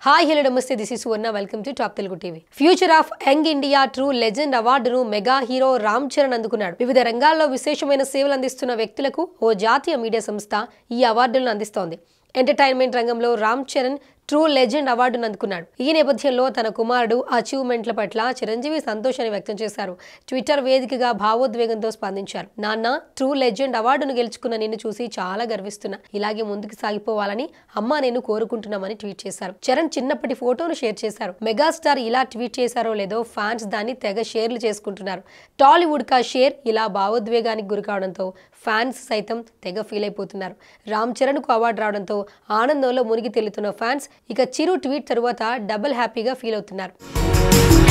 hi hello namaste this is Suvarna welcome to top Telugu TV future of young India true legend అవార్డును mega hero Ram Charan అందుకున్నాడు వివిధ రంగాల్లో విశేషమైన సేవలు అందిస్తున్న వ్యక్తులకు ఓ జాతీయ మీడియా సంస్థ ఈ అవార్డులను అందిస్తోంది ఎంటర్టైన్మెంట్ రంగంలో రామ్ చరణ్ ట్రూ లెజెండ్ అవార్డును అందుకున్నాడు ఈ నేపథ్యంలో తన కుమారుడు అచీవ్మెంట్ల పట్ల చిరంజీవి సంతోషాన్ని వ్యక్తం చేశారు ట్విట్టర్ వేదికగా భావోద్వేగంతో స్పందించారు నాన్న ట్రూ లెజెండ్ అవార్డును గెలుచుకున్న నిన్ను చూసి చాలా గర్విస్తున్నా ఇలాగే ముందుకు సాగిపోవాలని అమ్మ నేను కోరుకుంటున్నామని ట్వీట్ చేశారు చరణ్ చిన్నప్పటి ఫోటోను షేర్ చేశారు మెగాస్టార్ ఇలా ట్వీట్ చేశారో లేదో ఫ్యాన్స్ దాన్ని తెగ షేర్లు చేసుకుంటున్నారు టాలీవుడ్ కా షేర్ ఇలా భావోద్వేగానికి గురి కావడంతో ఫ్యాన్స్ సైతం తెగ ఫీల్ అయిపోతున్నారు రామ్ చరణ్ కు అవార్డు రావడంతో ఆనందంలో మునిగి తేలుతున్న ఫ్యాన్స్ ఇక చిరు ట్వీట్ తరువాత డబుల్ హ్యాపీగా ఫీల్ అవుతున్నారు